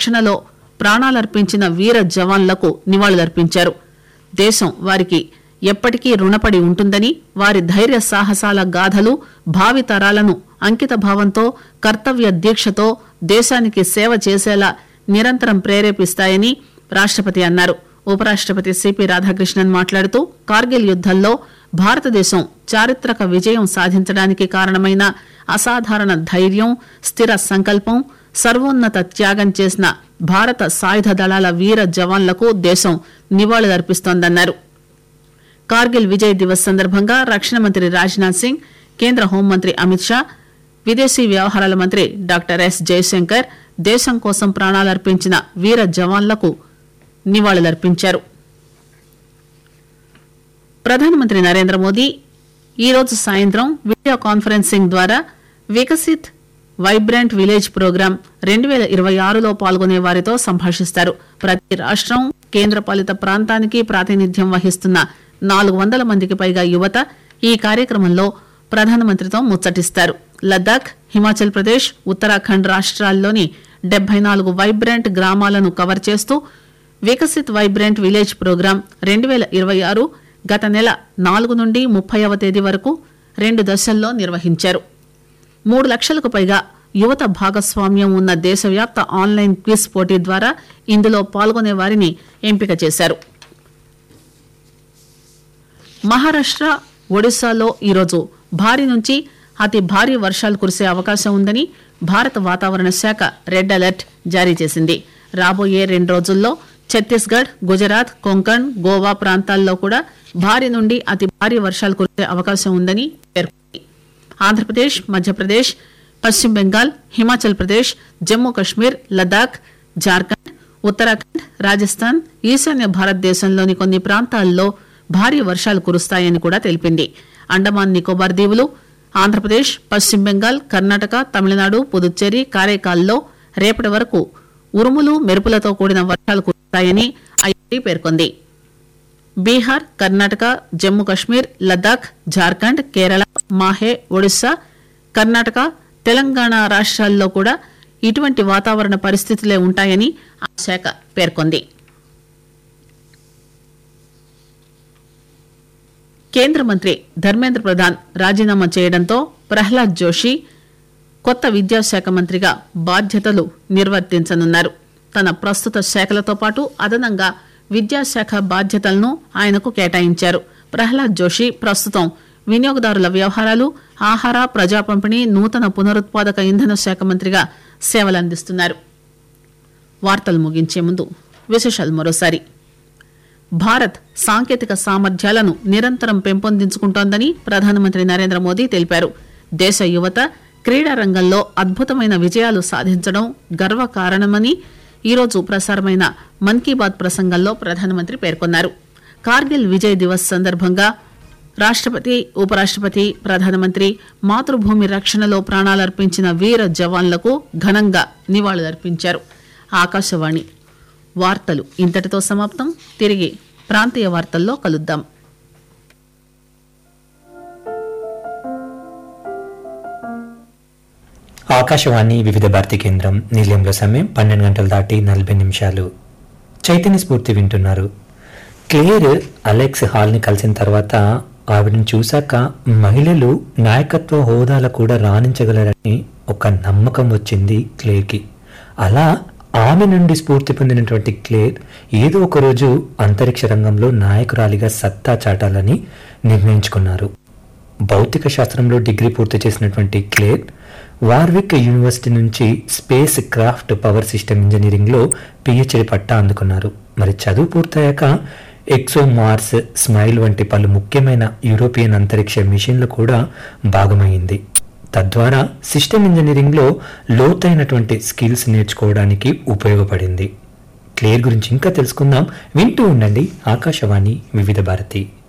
రక్షణలో ప్రాణాలర్పించిన వీర జవాన్లకు నివాళులర్పించారు దేశం వారికి ఎప్పటికీ రుణపడి ఉంటుందని వారి ధైర్య సాహసాల గాథలు భావి తరాలను అంకిత భావంతో కర్తవ్య దీక్షతో దేశానికి సేవ చేసేలా నిరంతరం ప్రేరేపిస్తాయని రాష్టపతి అన్నారు ఉపరాష్టపతి సిపి రాధాకృష్ణన్ మాట్లాడుతూ కార్గిల్ యుద్దంలో భారతదేశం చారిత్రక విజయం సాధించడానికి కారణమైన అసాధారణ ధైర్యం స్థిర సంకల్పం సర్వోన్నత త్యాగం చేసిన భారత సాయుధ దళాల వీర జవాన్లకు దేశం నివాళులర్పిస్తోందన్నారు కార్గిల్ విజయ్ దివస్ సందర్భంగా రక్షణ మంత్రి రాజ్నాథ్ సింగ్ కేంద్ర హోంమంత్రి అమిత్ షా విదేశీ వ్యవహారాల మంత్రి డాక్టర్ ఎస్ జయశంకర్ దేశం కోసం ప్రాణాలర్పించిన వీర జవాన్లకు నివాళులర్పించారు ప్రధానమంత్రి నరేంద్ర మోదీ ఈరోజు సాయంత్రం వీడియో కాన్ఫరెన్సింగ్ ద్వారా వికసిత్ వైబ్రెంట్ విలేజ్ ప్రోగ్రాం రెండు వేల ఇరవై ఆరులో పాల్గొనే వారితో సంభాషిస్తారు ప్రతి రాష్టం కేంద్రపాలిత ప్రాంతానికి ప్రాతినిధ్యం వహిస్తున్న నాలుగు వందల మందికి పైగా యువత ఈ కార్యక్రమంలో ప్రధానమంత్రితో ముచ్చటిస్తారు లద్దాఖ్ హిమాచల్ ప్రదేశ్ ఉత్తరాఖండ్ రాష్ట్రాల్లోని డెబ్బై నాలుగు వైబ్రెంట్ గ్రామాలను కవర్ చేస్తూ వికసిత్ వైబ్రెంట్ విలేజ్ ప్రోగ్రాం రెండు వేల ఇరవై ఆరు గత నెల నాలుగు నుండి ముప్పైవ తేదీ వరకు రెండు దశల్లో నిర్వహించారు మూడు లక్షలకు పైగా యువత భాగస్వామ్యం ఉన్న దేశవ్యాప్త ఆన్లైన్ క్విజ్ పోటీ ద్వారా ఇందులో పాల్గొనే వారిని ఎంపిక చేశారు మహారాష్ట్ర ఒడిశాలో ఈరోజు భారీ నుంచి అతి భారీ వర్షాలు కురిసే అవకాశం ఉందని భారత వాతావరణ శాఖ రెడ్ అలర్ట్ జారీ చేసింది రాబోయే రెండు రోజుల్లో ఛత్తీస్గఢ్ గుజరాత్ కొంకణ్ గోవా ప్రాంతాల్లో కూడా భారీ నుండి అతి భారీ వర్షాలు కురిసే అవకాశం ఉందని పేర్కొంది ఆంధ్రప్రదేశ్ మధ్యప్రదేశ్ పశ్చిమ బెంగాల్ హిమాచల్ ప్రదేశ్ జమ్మూ కశ్మీర్ లద్దాఖ్ జార్ఖండ్ ఉత్తరాఖండ్ రాజస్థాన్ ఈశాన్య భారతదేశంలోని కొన్ని ప్రాంతాల్లో భారీ వర్షాలు కురుస్తాయని కూడా తెలిపింది అండమాన్ నికోబార్ దీవులు ఆంధ్రప్రదేశ్ పశ్చిమ బెంగాల్ కర్ణాటక తమిళనాడు పుదుచ్చేరి కారైకాల్లో రేపటి వరకు ఉరుములు మెరుపులతో కూడిన వర్షాలు కురుస్తాయని ఐఐటి పేర్కొంది బీహార్ కర్ణాటక జమ్మూ కశ్మీర్ లద్దాఖ్ జార్ఖండ్ కేరళ మాహే ఒడిశా కర్ణాటక తెలంగాణ రాష్ట్రాల్లో కూడా ఇటువంటి వాతావరణ పరిస్థితులే ఉంటాయని ఆ శాఖ పేర్కొంది కేంద్ర మంత్రి ధర్మేంద్ర ప్రధాన్ రాజీనామా చేయడంతో ప్రహ్లాద్ జోషి కొత్త విద్యాశాఖ మంత్రిగా బాధ్యతలు నిర్వర్తించనున్నారు తన ప్రస్తుత శాఖలతో పాటు అదనంగా విద్యాశాఖ బాధ్యతలను ఆయనకు కేటాయించారు ప్రహ్లాద్ జోషి ప్రస్తుతం వినియోగదారుల వ్యవహారాలు ఆహార ప్రజా పంపిణీ నూతన పునరుత్పాదక ఇంధన శాఖ మంత్రిగా సేవలందిస్తున్నారు వార్తలు ముగించే ముందు విశేషాలు మరోసారి భారత్ సాంకేతిక సామర్థ్యాలను నిరంతరం పెంపొందించుకుంటోందని ప్రధానమంత్రి నరేంద్ర మోదీ తెలిపారు దేశ యువత క్రీడా రంగంలో అద్భుతమైన విజయాలు సాధించడం గర్వకారణమని ఈరోజు ప్రసారమైన మన్ కీ బాత్ ప్రసంగంలో ప్రధానమంత్రి పేర్కొన్నారు కార్గిల్ విజయ్ దివస్ సందర్భంగా రాష్టపతి ఉపరాష్టపతి ప్రధానమంత్రి మాతృభూమి రక్షణలో ప్రాణాలర్పించిన వీర జవాన్లకు ఘనంగా నివాళులర్పించారు ఆకాశవాణి వార్తలు ఇంతటితో సమాప్తం తిరిగి ప్రాంతీయ వార్తల్లో కలుద్దాం ఆకాశవాణి వివిధ భారతి కేంద్రం నిలయంలో సమయం పన్నెండు గంటలు దాటి నలభై నిమిషాలు చైతన్య స్ఫూర్తి వింటున్నారు క్లియర్ అలెక్స్ హాల్ని కలిసిన తర్వాత ఆవిడని చూశాక మహిళలు నాయకత్వ హోదాలో కూడా రాణించగలరని ఒక నమ్మకం వచ్చింది క్లేర్కి అలా ఆమె నుండి స్ఫూర్తి పొందినటువంటి క్లేర్ ఏదో ఒక రోజు అంతరిక్ష రంగంలో నాయకురాలిగా సత్తా చాటాలని నిర్ణయించుకున్నారు భౌతిక శాస్త్రంలో డిగ్రీ పూర్తి చేసినటువంటి క్లేర్ వార్విక్ యూనివర్సిటీ నుంచి స్పేస్ క్రాఫ్ట్ పవర్ సిస్టమ్ ఇంజనీరింగ్లో పిహెచ్డి పట్టా అందుకున్నారు మరి చదువు పూర్తయ్యాక ఎక్సో మార్స్ స్మైల్ వంటి పలు ముఖ్యమైన యూరోపియన్ అంతరిక్ష మిషన్లు కూడా భాగమైంది తద్వారా సిస్టమ్ ఇంజనీరింగ్లో లోతైనటువంటి స్కిల్స్ నేర్చుకోవడానికి ఉపయోగపడింది క్లియర్ గురించి ఇంకా తెలుసుకుందాం వింటూ ఉండండి ఆకాశవాణి వివిధ భారతి